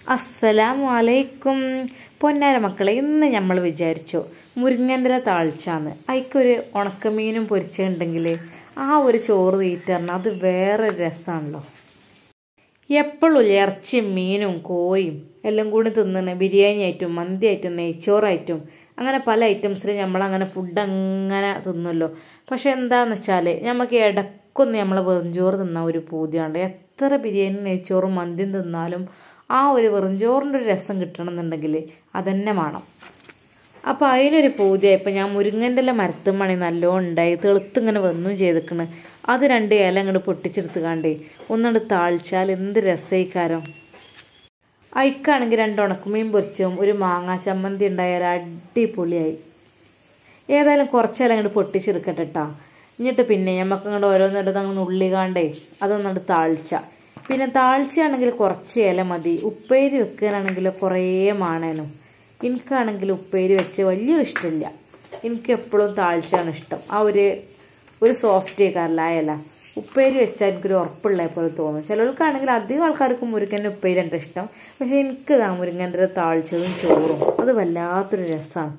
അസ്സലാമു അലൈക്കും പൊന്നാര മക്കളെ ഇന്ന് നമ്മൾ വിചാരിച്ചു മുരിങ്ങൻ്റെ താഴ്ചാന്ന് അതിക്കൊരു ഉണക്കമീനും പൊരിച്ചിട്ടുണ്ടെങ്കിൽ ആ ഒരു ചോറ് തീറ്ററിന് അത് വേറെ രസമാണല്ലോ എപ്പോഴും ഇറച്ചിയും മീനും കോയും എല്ലാം കൂടി തിന്നണ ബിരിയാണി ആയിട്ടും മന്തി ആയിട്ടും നെയ്ച്ചോറായിട്ടും അങ്ങനെ പല ഐറ്റംസിൽ നമ്മളങ്ങനെ ഫുഡ് അങ്ങനെ തിന്നല്ലോ പക്ഷെ എന്താന്ന് വെച്ചാൽ നമുക്ക് ഇടക്കൊന്ന് നമ്മളെ വെറുംചോറ് തിന്നാൻ ഒരു പൂതിയുണ്ട് എത്ര ബിരിയാണി നെയ്ച്ചോറും മന്തിയും തിന്നാലും ആ ഒരു വെറുംചോറിൻ്റെ ഒരു രസം കിട്ടണമെന്നുണ്ടെങ്കിൽ അതന്നെ വേണം അപ്പോൾ അതിനൊരു പൂജയായപ്പോൾ ഞാൻ മുരിങ്ങൻ്റെ എല്ലാം മരത്തുമണി നല്ലോണം ഉണ്ടായി തെളുത്തിങ്ങനെ വന്നും ചെയ്തിക്കണ് അത് രണ്ട് ഇല അങ്ങോട്ട് പൊട്ടിച്ചെടുത്ത് കാണ്ടേ ഒന്നുകൊണ്ട് താളിച്ചാൽ എന്ത് രസയിക്കാരം അയക്കാണെങ്കിൽ രണ്ട് ഉണക്കുമീൻ പൊരിച്ചും ഒരു മാങ്ങാ ചമ്മന്തി ഉണ്ടായാൽ അടിപൊളിയായി ഏതായാലും കുറച്ചേരം അങ്ങോട്ട് പൊട്ടിച്ചെടുക്കട്ടെ കേട്ടോ എന്നിട്ട് പിന്നെ നമുക്ക് അങ്ങോട്ട് ഓരോന്നിട്ട് അങ്ങ് ഉള്ളികാണ്ടേ അതൊന്നുകൊണ്ട് താഴ്ച പിന്നെ താഴ്ചയാണെങ്കിൽ കുറച്ച് ഇല മതി ഉപ്പേരി വെക്കാനാണെങ്കിൽ കുറേ മാണേനും എനിക്കാണെങ്കിൽ ഉപ്പേരി വെച്ച് വലിയൊരു ഇഷ്ടമില്ല എനിക്ക് എപ്പോഴും താഴ്ചയാണ് ഇഷ്ടം ആ ഒരു ഒരു സോഫ്റ്റ് കാറില്ല ആ ഇല ഉപ്പേരി വെച്ചാൽ എനിക്കൊരു ഉറപ്പുള്ള പോലെ തോന്നും ചിലർക്കാണെങ്കിൽ അധികം ആൾക്കാർക്ക് മുരുങ്ങൻ്റെ ഉപ്പേരി എൻ്റെ ഇഷ്ടം പക്ഷേ എനിക്ക് ഇതാ മുരുങ്ങൻ്റെ താഴ്ചതും ചോറും അത് വല്ലാത്തൊരു രസമാണ്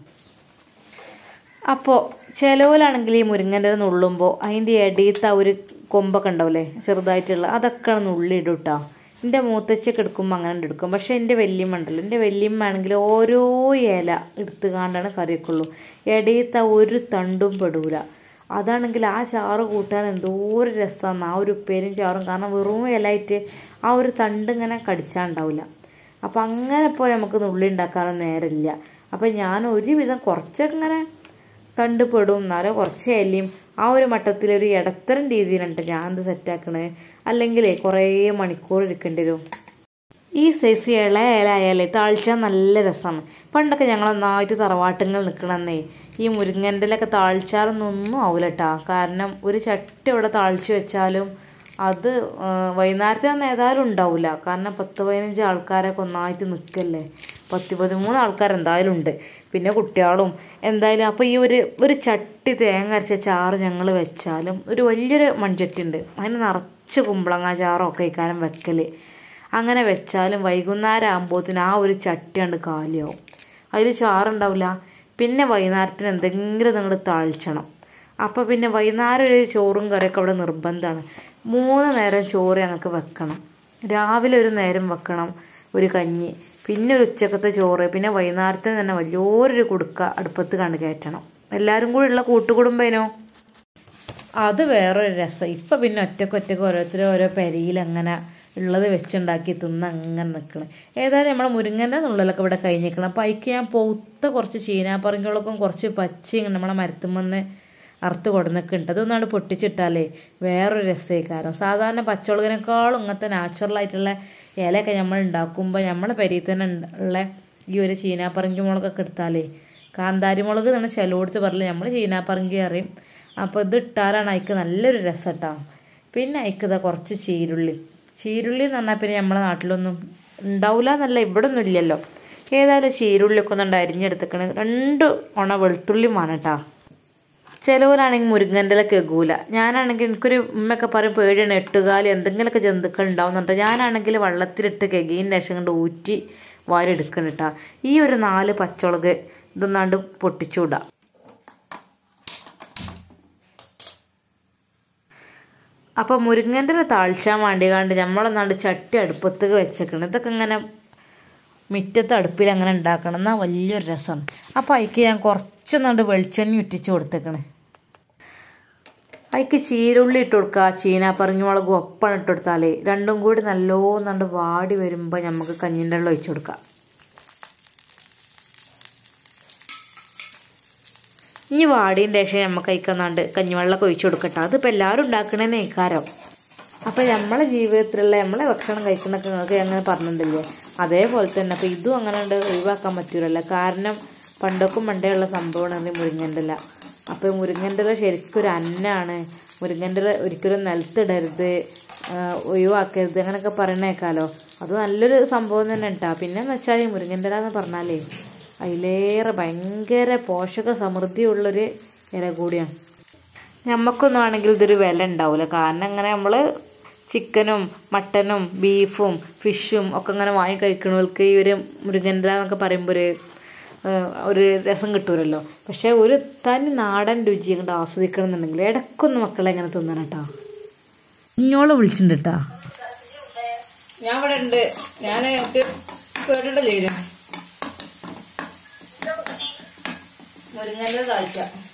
അപ്പോൾ ചിലവിലാണെങ്കിൽ ഈ മുരിങ്ങൻ്റെ നുള്ളുമ്പോൾ അതിൻ്റെ ഇടയത്തെ ആ ഒരു കൊമ്പൊക്കെ ഉണ്ടാവില്ലേ ചെറുതായിട്ടുള്ള അതൊക്കെ നുള്ളിയിടും കേട്ടോ എൻ്റെ മൂത്തച്ഛക്ക് എടുക്കുമ്പോൾ അങ്ങനെ എടുക്കും പക്ഷേ എൻ്റെ വല്യമ്മ ഉണ്ടല്ലോ എൻ്റെ വല്യമ്മ ആണെങ്കിൽ ഓരോ ഇല എടുത്ത് കാണ്ടാണ് കറിയൊക്കെയുള്ളൂ ഇടയത്തെ ഒരു തണ്ടും പെടൂല അതാണെങ്കിൽ ആ ചാറ് കൂട്ടാൻ എന്തോ ഒരു രസമാണ് ആ ഒരു ഉപ്പേരും ചാറും കാരണം വെറും ഇലയിട്ട് ആ ഒരു തണ്ട് ഇങ്ങനെ കടിച്ചാണ്ടാവില്ല അപ്പം അങ്ങനെ ഇപ്പോൾ നമുക്ക് നുള്ളി ഉണ്ടാക്കാനൊന്നും നേരമില്ല അപ്പം ഞാൻ ഒരുവിധം കുറച്ചൊക്കെ ഇങ്ങനെ കണ്ടുപെടും എന്നാലോ കുറച്ച് ഇലയും ആ ഒരു മട്ടത്തിലൊരു ഇടത്തരം രീതിയിലുണ്ട് ഞാൻ ഇത് സെറ്റാക്കണേ അല്ലെങ്കിൽ കുറേ മണിക്കൂർ ഇരിക്കേണ്ടി വരും ഈ സൈസ് ഇല ഇല ആയാലേ താഴ്ച നല്ല രസമാണ് പണ്ടൊക്കെ ഞങ്ങൾ ഒന്നായിട്ട് തറവാട്ടുങ്ങൾ നിൽക്കണമെന്നേ ഈ മുരിങ്ങൻ്റെലൊക്കെ താഴ്ചാലൊന്നും ആവില്ല കേട്ടോ കാരണം ഒരു ചട്ടി അവിടെ താഴ്ച വെച്ചാലും അത് വൈകുന്നേരത്തെ തന്നെ ഏതായാലും ഉണ്ടാവില്ല കാരണം പത്ത് പതിനഞ്ച് ആൾക്കാരൊക്കെ ഒന്നായിട്ട് നിൽക്കല്ലേ പത്ത് പതിമൂന്ന് ആൾക്കാർ എന്തായാലും ഉണ്ട് പിന്നെ കുട്ടികളും എന്തായാലും അപ്പോൾ ഈ ഒരു ഒരു ചട്ടി തേങ്ങ അരച്ച ചാറ് ഞങ്ങൾ വെച്ചാലും ഒരു വലിയൊരു മൺചട്ടി ഉണ്ട് അതിന് നിറച്ച് കുമ്പളങ്ങ ചാറൊക്കെ ഇക്കാരം വെക്കൽ അങ്ങനെ വെച്ചാലും വൈകുന്നേരം ആകുമ്പോഴത്തേന് ആ ഒരു ചട്ടി കണ്ട് കാലിയാവും അതിൽ ചാറുണ്ടാവില്ല പിന്നെ വൈകുന്നേരത്തിന് എന്തെങ്കിലും നിങ്ങൾ താഴ്ച്ചണം അപ്പോൾ പിന്നെ വൈകുന്നേരം ഒരു ചോറും കറിയൊക്കെ അവിടെ നിർബന്ധമാണ് മൂന്ന് നേരം ചോറ് ഞങ്ങൾക്ക് വെക്കണം രാവിലെ ഒരു നേരം വെക്കണം ഒരു കഞ്ഞി പിന്നെ ഒരു ഉച്ചക്കത്തെ ചോറ് പിന്നെ വൈകുന്നേരത്തിന് തന്നെ വലിയൊരു കുടുക്ക അടുപ്പത്ത് കണ്ട് കയറ്റണം എല്ലാവരും കൂടി ഉള്ള കൂട്ടുകുടുംബേനോ അത് വേറൊരു രസം ഇപ്പം പിന്നെ ഒറ്റക്ക് ഒറ്റക്ക് ഓരോരുത്തരും ഓരോ പെരിയിൽ അങ്ങനെ ഉള്ളത് വെച്ചുണ്ടാക്കി തിന്ന് അങ്ങനെ നിൽക്കണം ഏതായാലും നമ്മളെ മുരിങ്ങൻ്റെ നുള്ളിലൊക്കെ ഇവിടെ കഴിഞ്ഞിരിക്കണം അപ്പോൾ അതിക്ക് ഞാൻ പൊത്ത കുറച്ച് ചീനാപ്പറങ്കുകളൊക്കെ കുറച്ച് പച്ചയും നമ്മളെ മരത്തുമെന്ന് അറുത്ത് കൊടുന്നൊക്കെയുണ്ട് അതൊന്നാണ് പൊട്ടിച്ചിട്ടാലേ വേറൊരു രസമായിക്കാരം സാധാരണ പച്ചമുളകിനേക്കാളും ഇങ്ങനത്തെ നാച്ചുറലായിട്ടുള്ള ഇലയൊക്കെ നമ്മൾ ഉണ്ടാക്കുമ്പോൾ നമ്മളെ പെരിയിൽ തന്നെ ഉള്ള ഈ ഒരു ചീനാപ്പറങ്കി മുളകൊക്കെ എടുത്താലേ കാന്താരി മുളക് തന്നെ ചിലവെടുത്ത് പറയില്ല നമ്മൾ ചീനാപ്പറങ്കി അറിയും അപ്പോൾ ഇത് ഇട്ടാലാണ് അതിക്ക് നല്ലൊരു രസം കേട്ടോ പിന്നെ അതിക്കതാ കുറച്ച് ചീരുള്ളി ചീരുള്ളി എന്ന് പറഞ്ഞാൽ പിന്നെ നമ്മളെ നാട്ടിലൊന്നും ഉണ്ടാവില്ല എന്നല്ല ഇവിടെ ഒന്നും ഇല്ലല്ലോ ഏതായാലും ചീരുള്ളിയൊക്കെ ഒന്നുണ്ട് അരിഞ്ഞെടുത്തേക്കണ രണ്ട് ഉണ വെളുത്തുള്ളിയും വേണം കേട്ടോ ചിലവരാണെങ്കിൽ മുരുങ്ങൻ്റെ കേൾക്കൂല ഞാനാണെങ്കിൽ എനിക്കൊരു ഉമ്മയൊക്കെ പറയും പേടിയാണ് എട്ടുകാലി എന്തെങ്കിലുമൊക്കെ ജന്തുക്കൾ ഉണ്ടാവും എന്നിട്ട് ഞാനാണെങ്കിൽ വെള്ളത്തിലിട്ട് കെകീൻ്റെ ശേഷം കൊണ്ട് ഊറ്റി വാരി എടുക്കണം കേട്ടോ ഈ ഒരു നാല് പച്ചമുളക് ഇതൊന്നാണ്ട് പൊട്ടിച്ചുവിടാം അപ്പോൾ മുരിങ്ങൻ്റെ താഴ്ചാൻ വേണ്ടിക്കാണ്ട് നമ്മളൊന്നാണ്ട് ചട്ടി അടുപ്പത്തേക്ക് വെച്ചേക്കണം ഇതൊക്കെ ഇങ്ങനെ മുറ്റത്ത് അടുപ്പിൽ അങ്ങനെ ഉണ്ടാക്കണം എന്നാൽ വലിയൊരു രസമാണ് അപ്പോൾ അതിക്ക് ഞാൻ കുറച്ചൊന്നുകൊണ്ട് വെളിച്ചെണ്ണ ഇട്ടിച്ച് കൊടുത്തേക്കണേ അതിക്ക് ചീരുള്ളി ഇട്ട് കൊടുക്കുക ചീന പറഞ്ഞുമുളകും ഒപ്പം ഇട്ട് കൊടുത്താലേ രണ്ടും കൂടി നല്ലോന്നണ്ട് വാടി വരുമ്പോൾ നമുക്ക് കഞ്ഞിൻ്റെ വെള്ളം ഒഴിച്ചു കൊടുക്കാം ഇനി വാടീൻ്റെ ശേഷം നമുക്ക് അയക്കുന്നാണ്ട് കഞ്ഞിവെള്ളമൊക്കെ ഒഴിച്ചു കൊടുക്കട്ടെ അതിപ്പോൾ എല്ലാവരും ഉണ്ടാക്കണേന്ന് ഇക്കാരം അപ്പോൾ നമ്മളെ ജീവിതത്തിലുള്ള നമ്മളെ ഭക്ഷണം കഴിക്കുന്നൊക്കെ നിങ്ങൾക്ക് അങ്ങനെ പറഞ്ഞിട്ടില്ലേ അതേപോലെ തന്നെ അപ്പോൾ ഇതും അങ്ങനെ ഉണ്ട് ഒഴിവാക്കാൻ പറ്റൂലല്ലോ കാരണം പണ്ടൊക്കെ പണ്ടേ ഉള്ള സംഭവമാണ് മുരിങ്ങൻ്റെ ഇല അപ്പോൾ മുരിങ്ങൻ്റെ ഇല ശരിക്കും ഒരു അന്നാണ് മുരിങ്ങൻ്റെ ഇല ഒരിക്കലും നിലത്തിടരുത് ഒഴിവാക്കരുത് അങ്ങനെയൊക്കെ പറയണേക്കാലോ അത് നല്ലൊരു സംഭവം തന്നെ കേട്ടോ പിന്നെന്ന് വെച്ചാൽ ഈ മുരിങ്ങൻ്റെ ഇല എന്ന് പറഞ്ഞാലേ അതിലേറെ ഭയങ്കര പോഷക സമൃദ്ധിയുള്ളൊരു ഇല കൂടിയാണ് നമുക്കൊന്നും ആണെങ്കിൽ ഇതൊരു വില ഉണ്ടാവില്ല കാരണം അങ്ങനെ നമ്മൾ ചിക്കനും മട്ടനും ബീഫും ഫിഷും ഒക്കെ ഇങ്ങനെ വാങ്ങി കഴിക്കണവർക്ക് ഈ ഒരു മുരുകൻ്റെ എന്നൊക്കെ പറയുമ്പോൾ ഒരു ഏഹ്, ഒരു രസം കിട്ടൂലല്ലോ പക്ഷേ ഒരു തനി നാടൻ രുചി അങ്ങോട്ട് ആസ്വദിക്കണം എന്നുണ്ടെങ്കിൽ ഇടയ്ക്കൊന്ന് മക്കളെ എങ്ങനെ തിന്നണം കേട്ടോ ഇഞ്ഞോളെ വിളിച്ചിട്ടുണ്ട് കേട്ടോ ഞാൻ ഇവിടെ ഉണ്ട് ഞാൻ കേട്ടിട്ടില്ലേ മുരുങ്ങൻ്റെ താഴ്ച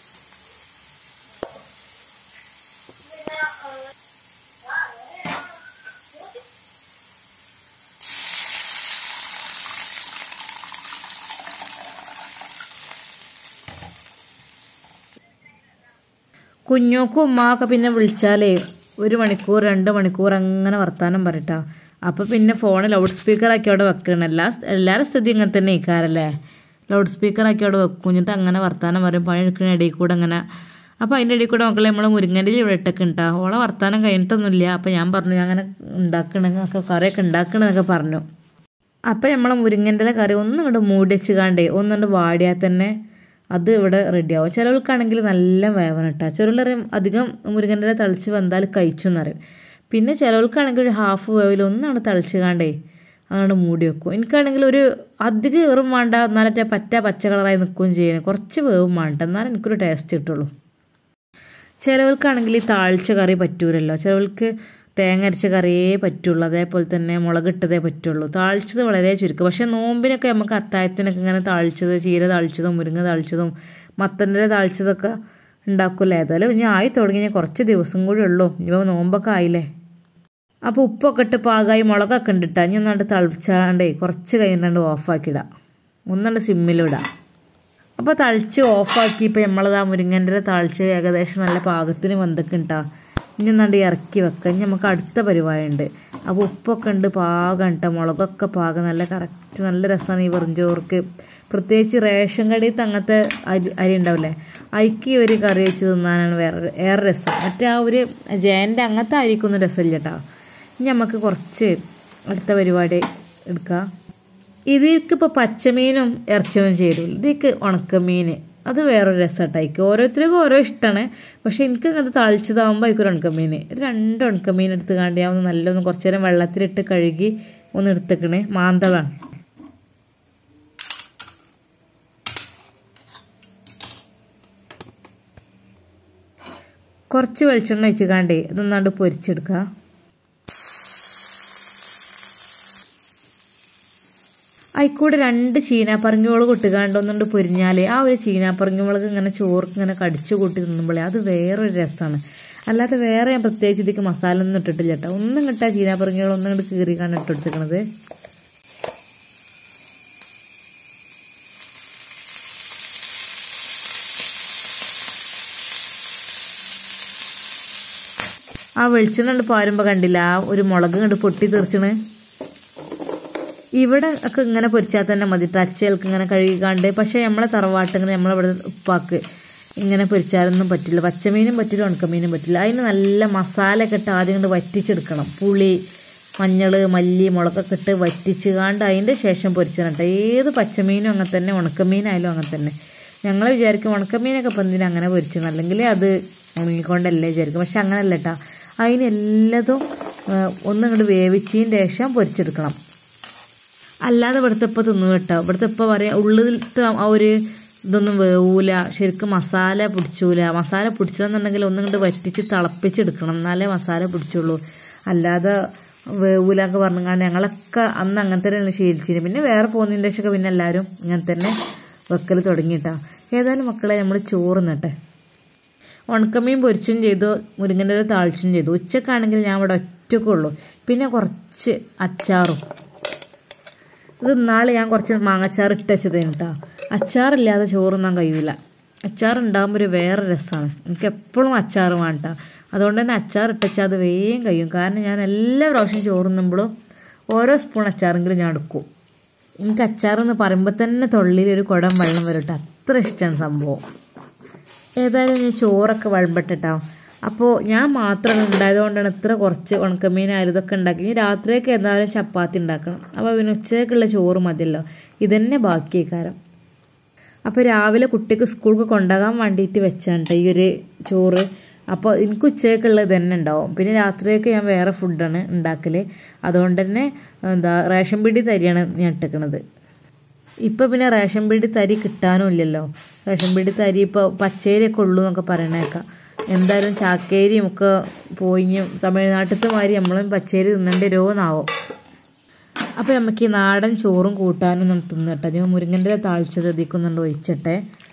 കുഞ്ഞോക്കും ഉമ്മാക്കെ പിന്നെ വിളിച്ചാലേ ഒരു മണിക്കൂർ രണ്ട് മണിക്കൂർ അങ്ങനെ വർത്താനം പറയട്ടാ അപ്പോൾ പിന്നെ ഫോൺ ലൗഡ് സ്പീക്കർ ആക്കി അവിടെ വെക്കണം എല്ലാ എല്ലാവരുടെ സ്ഥിതി ഇങ്ങനെ തന്നെ ഇക്കാരല്ലേ ലൗഡ് സ്പീക്കർ ആക്കി അവിടെ വെക്കും എന്നിട്ട് അങ്ങനെ വർത്താനം പറയും പണിയെടുക്കുന്ന ഇടയിൽ കൂടെ അങ്ങനെ അപ്പോൾ അതിൻ്റെ ഇടയിൽ കൂടെ മക്കളെ നമ്മൾ മുരിങ്ങൻ്റെ ഇവിടെ ഇട്ടൊക്കെ ഉണ്ടാ ഓളെ വർത്താനം കഴിഞ്ഞിട്ടൊന്നുമില്ല അപ്പോൾ ഞാൻ പറഞ്ഞു ഞാൻ അങ്ങനെ ഉണ്ടാക്കണമെന്നൊക്കെ കറിയൊക്കെ ഉണ്ടാക്കണമെന്നൊക്കെ പറഞ്ഞു അപ്പം നമ്മളെ മുരിങ്ങൻ്റെ കറി ഒന്നും ഇങ്ങോട്ട് മൂടി വെച്ച് കാണ്ടേ ഒന്നുകൊണ്ട് വാടിയാൽ തന്നെ അത് ഇവിടെ റെഡിയാവും ചിലവൾക്കാണെങ്കിൽ നല്ല വേവന ഇട്ടാ ചിലവരറിയും അധികം മുരിങ്ങൻ്റെ തളിച്ച് വന്നാൽ കഴിച്ചു എന്നറിയും പിന്നെ ചിലവൾക്കാണെങ്കിൽ ഒരു ഹാഫ് വേവിൽ ഒന്നാണ് തളിച്ച് കാണ്ടേ അങ്ങോട്ട് മൂടി വെക്കും എനിക്കാണെങ്കിൽ ഒരു അധികം ഏറും വേണ്ട എന്നാലേ പറ്റ പച്ച കളറായി നിൽക്കുകയും ചെയ്യണം കുറച്ച് വേവും വേണ്ട എന്നാലും എനിക്കൊരു ടേസ്റ്റ് കിട്ടുള്ളൂ ചിലവൾക്കാണെങ്കിൽ ഈ താഴ്ച കറി പറ്റൂലല്ലോ ചിലവൾക്ക് തേങ്ങ അരച്ച കറിയേ പറ്റുള്ളൂ അതേപോലെ തന്നെ മുളകിട്ടതേ പറ്റുള്ളൂ താഴ്ചത് വളരെ ചുരുക്കം പക്ഷേ നോമ്പിനൊക്കെ നമുക്ക് അത്തായത്തിനൊക്കെ ഇങ്ങനെ താഴ്ചത് ചീര താഴ്ചതും മുരിങ്ങ താഴ്ചതും മത്തൻ്റെ താഴ്ചതൊക്കെ ഉണ്ടാക്കില്ല ഏതായാലും ഇനി ആയി തുടങ്ങി ഞാൻ കുറച്ച് ദിവസം കൂടി ഉള്ളൂ ഇനിയിപ്പോൾ നോമ്പൊക്കെ ആയില്ലേ അപ്പോൾ ഉപ്പൊക്കെ ഇട്ട് പാകമായി മുളകൊക്കെ ഉണ്ടിട്ടാ ഇനി ഒന്നാണ്ട് തളിച്ചാണ്ടേ കുറച്ച് കഴിഞ്ഞിട്ടാണ്ട് ഓഫാക്കിയിടാം ഒന്നുണ്ട് സിമ്മിലിടാം അപ്പോൾ തളിച്ച് ഓഫാക്കി ഇപ്പോൾ നമ്മളത് ആ മുരിങ്ങൻ്റെ തളിച്ച് ഏകദേശം നല്ല പാകത്തിന് വന്നിട്ടുണ്ടാ ഇനി ഒന്നാണ്ട് ഇറക്കി വെക്കാം ഇനി നമുക്ക് അടുത്ത പരിപാടി ഉണ്ട് അപ്പോൾ ഉപ്പൊക്കെ ഉണ്ട് പാകം കേട്ടോ മുളകൊക്കെ പാകം നല്ല കറക്റ്റ് നല്ല രസമാണ് ഈ വെറുംചോർക്ക് പ്രത്യേകിച്ച് റേഷൻ കടയിൽ അങ്ങനത്തെ അരി അരി ഉണ്ടാവില്ലേ അരിക്ക് ഒരു കറി വെച്ച് തിന്നാനാണ് വേറെ ഏറെ രസം മറ്റേ ആ ഒരു ജയൻ്റെ അങ്ങനത്തെ അരിക്കൊന്നും രസമില്ല കേട്ടോ ഇനി നമുക്ക് കുറച്ച് അടുത്ത പരിപാടി എടുക്കാം ഇതിലേക്ക് ഇപ്പോൾ പച്ചമീനും ഇറച്ചിയൊന്നും ചേരില്ല ഇതിലേക്ക് ഉണക്കമീൻ അത് വേറൊരു രസമായിട്ടായിരിക്കും ഓരോരുത്തർക്കും ഓരോ ഇഷ്ടമാണ് പക്ഷെ എനിക്ക് അത് തളിച്ചതാകുമ്പോൾ അതിക്കൊരു ഉണക്കമീൻ രണ്ട് ഉണക്കമീൻ എടുത്ത് കാണ്ട് ഞാൻ ഒന്ന് നല്ലൊന്ന് കുറച്ച് നേരം വെള്ളത്തിലിട്ട് കഴുകി ഒന്ന് എടുത്തേക്കണേ മാന്തളാണ് കുറച്ച് വെളിച്ചെണ്ണ വെച്ച് കാണ്ടേ ഇതൊന്നാണ്ട് പൊരിച്ചെടുക്കുക അതിക്കൂടെ രണ്ട് ചീനാപ്പറങ്ങിമുളക് ഇട്ടുകാണ്ട് ഒന്നുകൊണ്ട് പൊരിഞ്ഞാൽ ആ ഒരു ചീനാപ്പറങ്ങിമുളക് ഇങ്ങനെ ചോർക്ക് ഇങ്ങനെ കടിച്ചു കൂട്ടി തിന്നുമ്പോഴേ അത് വേറൊരു രസമാണ് അല്ലാതെ വേറെ ഞാൻ പ്രത്യേകിച്ച് ഇതിക്ക് മസാല ഒന്നും ഇട്ടിട്ടില്ല കേട്ടോ ഒന്നും കിട്ടാ ചീനാപ്പറങ്ങിമുളക് ഒന്നും ഇങ്ങോട്ട് കീറിക്കാണ്ട് ഇട്ടെടുത്തേക്കണത് ആ വെളിച്ചെണ്ണ കണ്ട് പാരുമ്പോൾ കണ്ടില്ല ആ ഒരു മുളക് കണ്ട് പൊട്ടി തെറിച്ചണ് ഇവിടെ ഒക്കെ ഇങ്ങനെ പൊരിച്ചാൽ തന്നെ മതി ടച്ചകൾക്ക് ഇങ്ങനെ കഴുകിക്കാണ്ട് പക്ഷേ നമ്മളെ തറവാട്ടിങ്ങനെ നമ്മളിവിടെ ഉപ്പാക്ക് ഇങ്ങനെ പൊരിച്ചാലൊന്നും പറ്റില്ല പച്ചമീനും പറ്റില്ല ഉണക്കമീനും പറ്റില്ല അതിന് നല്ല മസാല ഒക്കെ ഇട്ട് ആദ്യം കൊണ്ട് വറ്റിച്ചെടുക്കണം പുളി മഞ്ഞൾ മല്ലി മുളകൊക്കെ ഇട്ട് വറ്റിച്ച് കാണ്ട് അതിൻ്റെ ശേഷം പൊരിച്ചാൽ കേട്ടോ ഏത് പച്ചമീനും അങ്ങനെ തന്നെ ഉണക്കമീനായാലും അങ്ങനെ തന്നെ ഞങ്ങൾ വിചാരിക്കും ഉണക്കമീനൊക്കെ ഇപ്പം എന്തിനാ അങ്ങനെ പൊരിച്ചു അല്ലെങ്കിൽ അത് ഉണങ്ങിക്കൊണ്ടല്ലേ വിചാരിക്കും പക്ഷെ അങ്ങനെയല്ല കേട്ടോ അതിനെല്ലതും ഒന്നിങ്ങോട്ട് വേവിച്ചതിന് ശേഷം പൊരിച്ചെടുക്കണം അല്ലാതെ ഇവിടുത്തെ ഇപ്പം തിന്നു കേട്ടോ ഇവിടുത്തെ ഇപ്പം പറയാം ഉള്ളിലത്തെ ആ ഒരു ഇതൊന്നും വേവൂല ശരിക്കും മസാല പിടിച്ചൂല മസാല പിടിച്ചതെന്നുണ്ടെങ്കിൽ ഒന്നും കൊണ്ട് വറ്റിച്ച് തിളപ്പിച്ചെടുക്കണം എന്നാലേ മസാല പിടിച്ചുള്ളൂ അല്ലാതെ വേവൂല ഒക്കെ പറഞ്ഞാണ്ട് ഞങ്ങളൊക്കെ അന്ന് അങ്ങനെ തന്നെയാണ് ശീലിച്ചിരുന്നത് പിന്നെ വേറെ പോകുന്നതിൻ്റെ ശേഷമൊക്കെ പിന്നെ എല്ലാവരും ഇങ്ങനെ തന്നെ വെക്കൽ തുടങ്ങിയിട്ടാ ഏതായാലും മക്കളെ നമ്മൾ ചോറ് നട്ടെ ഉണക്കമീൻ പൊരിച്ചും ചെയ്തു മുരിങ്ങൻ്റെ ഇല താളിച്ചും ചെയ്തു ഉച്ചക്കാണെങ്കിൽ ഞാൻ ഇവിടെ ഒറ്റക്കുള്ളൂ പിന്നെ കുറച്ച് അച്ചാറും ഇത് നാളെ ഞാൻ കുറച്ച് മാങ്ങച്ചാർ ഇട്ട് വെച്ചത് കേട്ടോ അച്ചാറില്ലാതെ ചോറുന്നാൻ കഴിയൂല അച്ചാർ ഉണ്ടാകുമ്പോൾ ഒരു വേറെ രസമാണ് എനിക്ക് എപ്പോഴും അച്ചാർ വേണ്ട അതുകൊണ്ട് തന്നെ അച്ചാർ ഇട്ടച്ചാൽ അത് വേഗം കഴിയും കാരണം ഞാൻ എല്ലാ പ്രാവശ്യം ചോറുന്നുമ്പോഴും ഓരോ സ്പൂൺ അച്ചാറെങ്കിലും ഞാൻ എടുക്കും എനിക്ക് അച്ചാർ എന്ന് പറയുമ്പോൾ തന്നെ തൊള്ളിയിൽ ഒരു കുടം വെള്ളം വരട്ടെ അത്ര ഇഷ്ടമാണ് സംഭവം ഏതായാലും ഞാൻ ചോറൊക്കെ വിളമ്പട്ടിട്ടാ അപ്പോൾ ഞാൻ മാത്രം ഉണ്ടായതുകൊണ്ടാണ് ഇത്ര കുറച്ച് ഉണക്കമീനായാലും ഇതൊക്കെ ഉണ്ടാക്കി ഇനി രാത്രിയൊക്കെ എന്തായാലും ചപ്പാത്തി ഉണ്ടാക്കണം അപ്പോൾ പിന്നെ ഉച്ചയ്ക്കുള്ള ചോറ് മതിയല്ലോ ഇതന്നെ ബാക്കി കാരം അപ്പോൾ രാവിലെ കുട്ടിക്ക് സ്കൂൾക്ക് കൊണ്ടുപോകാൻ വേണ്ടിയിട്ട് വെച്ചാണ് ഈ ഒരു ചോറ് അപ്പോൾ എനിക്ക് ഉച്ചയ്ക്കുള്ളത് തന്നെ ഉണ്ടാവും പിന്നെ രാത്രിയൊക്കെ ഞാൻ വേറെ ഫുഡാണ് ഉണ്ടാക്കൽ അതുകൊണ്ട് തന്നെ എന്താ റേഷൻ പിടി തരിയാണ് ഞാൻ ഇട്ടേക്കണത് ഇപ്പം പിന്നെ റേഷൻ പിടി തരി കിട്ടാനും ഇല്ലല്ലോ റേഷൻ പിടി തരി ഇപ്പോൾ പച്ചേരിയൊക്കെ ഉള്ളൂ എന്നൊക്കെ പറയണേക്കാം എന്തായാലും ചാക്കേരിയും ഒക്കെ പോയി തമിഴ്നാട്ടിലത്തെ മാതിരി നമ്മളും പച്ചേരി തിന്നേണ്ടി വരുമോന്നാവും അപ്പോൾ നമുക്ക് ഈ നാടൻ ചോറും കൂട്ടാനും ഒന്ന് തിന്നട്ടെ ഞാൻ മുരിങ്ങൻ്റെ താളിച്ചത് ഇതിക്കുന്നുണ്ട് ഒഴിച്ചട്ടെ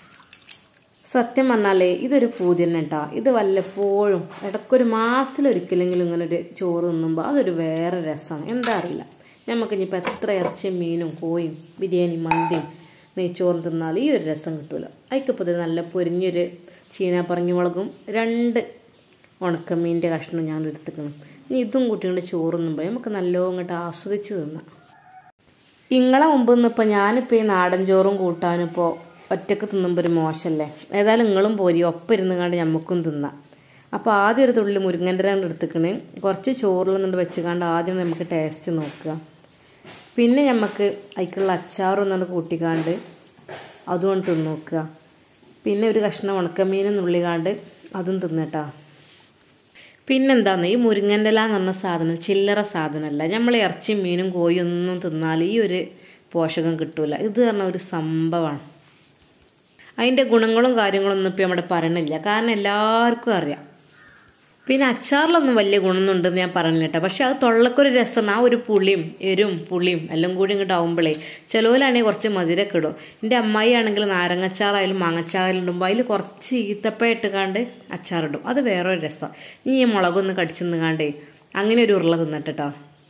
സത്യം പറഞ്ഞാലേ ഇതൊരു പൂതി തന്നെ കേട്ടോ ഇത് വല്ലപ്പോഴും ഇടയ്ക്കൊരു മാസത്തിലൊരിക്കലെങ്കിലും ഇങ്ങനെ ഒരു ചോറ് തിന്നുമ്പോൾ അതൊരു വേറെ രസമാണ് എന്താ അറിയില്ല നമുക്ക് ഇനിയിപ്പോൾ എത്ര ഇറച്ചിയും മീനും കോയും ബിരിയാണി മന്തിയും നെയ്ച്ചോറും തിന്നാലും ഈ ഒരു രസം കിട്ടൂല അതിക്കിപ്പോൾ ഇത് നല്ല പൊരിഞ്ഞൊരു ചീന പറങ്ങി മുളകും രണ്ട് ഉണക്കമീൻ്റെ കഷ്ണം ഞാൻ എടുത്തിക്കണം ഇനി ഇതും കൂട്ടിക്കൊണ്ട് ചോറ് തിന്നുമ്പോൾ നമുക്ക് നല്ലോണം ഇങ്ങോട്ട് ആസ്വദിച്ച് തിന്നാം ഇങ്ങളെ മുമ്പ് നിന്നിപ്പോൾ ഞാനിപ്പോൾ ഈ നാടൻ ചോറും കൂട്ടാനും ഇപ്പോൾ ഒറ്റക്ക് തിന്നുമ്പോൾ ഒരു മോശമല്ലേ ഏതായാലും നിങ്ങളും പോരി ഒപ്പം ഇരുന്ന് കണ്ട് ഞമ്മക്കും തിന്നാം അപ്പോൾ ആദ്യം ഒരു തുള്ളി മുരിങ്ങൻ്റെ രണ്ട് എടുത്തിക്കണ് കുറച്ച് ചോറിൽ നിന്നിട്ട് വെച്ച് കണ്ട് ആദ്യം നമുക്ക് ടേസ്റ്റ് നോക്കുക പിന്നെ നമുക്ക് അതിക്കുള്ള അച്ചാറും നല്ല കൂട്ടിക്കാണ്ട് അതുകൊണ്ട് തിന്ന് നോക്കുക പിന്നെ ഒരു കഷ്ണം ഉണക്കമീനും നുള്ളിക്കാണ്ട് അതും തിന്നട്ടാ പിന്നെന്താന്ന് ഈ മുരിങ്ങൻ്റെ ഇല എന്ന് പറഞ്ഞ സാധനം ചില്ലറ സാധനമല്ല നമ്മൾ ഇറച്ചിയും മീനും കോയും ഒന്നും തിന്നാൽ ഈ ഒരു പോഷകം കിട്ടൂല ഇത് പറഞ്ഞ ഒരു സംഭവമാണ് അതിൻ്റെ ഗുണങ്ങളും കാര്യങ്ങളൊന്നും ഇപ്പം നമ്മുടെ പറയണില്ല കാരണം എല്ലാവർക്കും അറിയാം പിന്നെ അച്ചാറിലൊന്നും വലിയ ഗുണമൊന്നുണ്ടെന്ന് ഞാൻ പറഞ്ഞില്ല കേട്ടോ പക്ഷെ അത് തൊള്ളക്കൊരു രസമാണ് ആ ഒരു പുളിയും എരും പുളിയും എല്ലാം കൂടി ഇങ്ങോട്ട് ആവുമ്പോഴേ ചിലവിലാണെങ്കിൽ കുറച്ച് മധുരമൊക്കെ ഇടും എൻ്റെ അമ്മായി ആണെങ്കിൽ നാരങ്ങച്ചാറായാലും മാങ്ങച്ചാറായാലും ഇടുമ്പോൾ അതിൽ കുറച്ച് ഈത്തപ്പ ഇട്ടുകാണ്ട് അച്ചാറിടും അത് വേറൊരു രസം ഇനി ഈ മുളകൊന്ന് കടിച്ചു നിന്നുകാണ്ടേ അങ്ങനെ ഒരു ഉരുള തിന്നിട്ടോ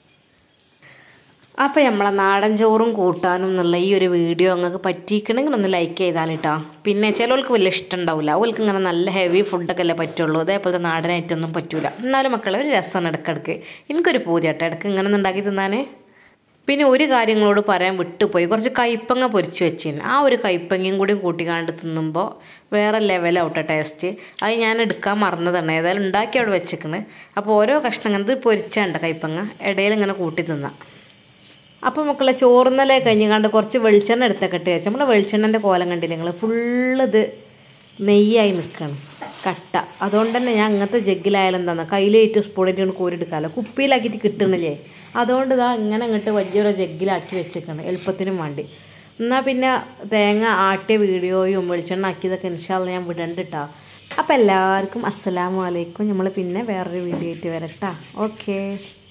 അപ്പോൾ നമ്മളെ നാടൻ ചോറും കൂട്ടാനും എന്നുള്ള ഈ ഒരു വീഡിയോ നിങ്ങൾക്ക് പറ്റിക്കണമെങ്കിൽ ഒന്ന് ലൈക്ക് ചെയ്താൽ കേട്ടോ പിന്നെ ചിലവർക്ക് വലിയ ഇഷ്ടം ഉണ്ടാവില്ല അവർക്ക് ഇങ്ങനെ നല്ല ഹെവി ഫുഡൊക്കെ അല്ലേ പറ്റുള്ളൂ അതേപോലത്തെ നാടനായിട്ടൊന്നും പറ്റൂല എന്നാലും മക്കളെ ഒരു രസമാണ് ഇടയ്ക്കിടയ്ക്ക് എനിക്കൊരു പൂതിയാട്ടോ ഇടയ്ക്ക് ഇങ്ങനെ ഒന്ന് ഉണ്ടാക്കി തിന്നാനേ പിന്നെ ഒരു കാര്യങ്ങളോട് പറയാൻ വിട്ടുപോയി കുറച്ച് കൈപ്പങ്ങ പൊരിച്ച് വെച്ചിന് ആ ഒരു കൈപ്പങ്ങയും കൂടി കൂട്ടിക്കാണ്ട് തിന്നുമ്പോൾ വേറെ ലെവലാവട്ടെ ടേസ്റ്റ് അത് ഞാൻ എടുക്കാൻ മറന്നതാണ് ഏതായാലും ഉണ്ടാക്കി അവിടെ വെച്ചേക്കണ് അപ്പോൾ ഓരോ കഷ്ണം ഇങ്ങനെ ഇത് പൊരിച്ചാണ്ട് കൈപ്പങ്ങ ഇടയിൽ ഇങ്ങനെ കൂട്ടി തിന്നാം അപ്പോൾ മക്കളെ ചോറുന്നലേ കഴിഞ്ഞ് കണ്ട് കുറച്ച് വെളിച്ചെണ്ണ എടുത്തേക്കട്ടെ വെച്ചാൽ നമ്മളെ വെളിച്ചെണ്ണൻ്റെ കോലം കണ്ടില്ല നിങ്ങൾ ഫുള്ള് ഇത് നെയ്യായി നിൽക്കണം കട്ട അതുകൊണ്ട് തന്നെ ഞാൻ അങ്ങനത്തെ ജഗ്ഗിലായാലും എന്താണെന്ന് കയ്യിലേറ്റ് സ്പൂണിട്ട് കൊണ്ട് കോരിയെടുക്കാമല്ലോ കുപ്പിയിലാക്കിയിട്ട് കിട്ടണില്ലേ അതുകൊണ്ട് ഇതാ ഇങ്ങനെ അങ്ങോട്ട് വലിയൊരു ജഗ്ഗിലാക്കി വെച്ചേക്കണം എളുപ്പത്തിനും വേണ്ടി എന്നാൽ പിന്നെ തേങ്ങ ആട്ടിയ വീഡിയോയും വെളിച്ചെണ്ണ ആക്കിയതൊക്കെ ഇൻഷാല്ല ഞാൻ വിടണ്ടിട്ടാ അപ്പോൾ എല്ലാവർക്കും അസ്സലാമു അലൈക്കും നമ്മൾ പിന്നെ വേറൊരു വീഡിയോ ആയിട്ട് വരട്ടാ ഓക്കേ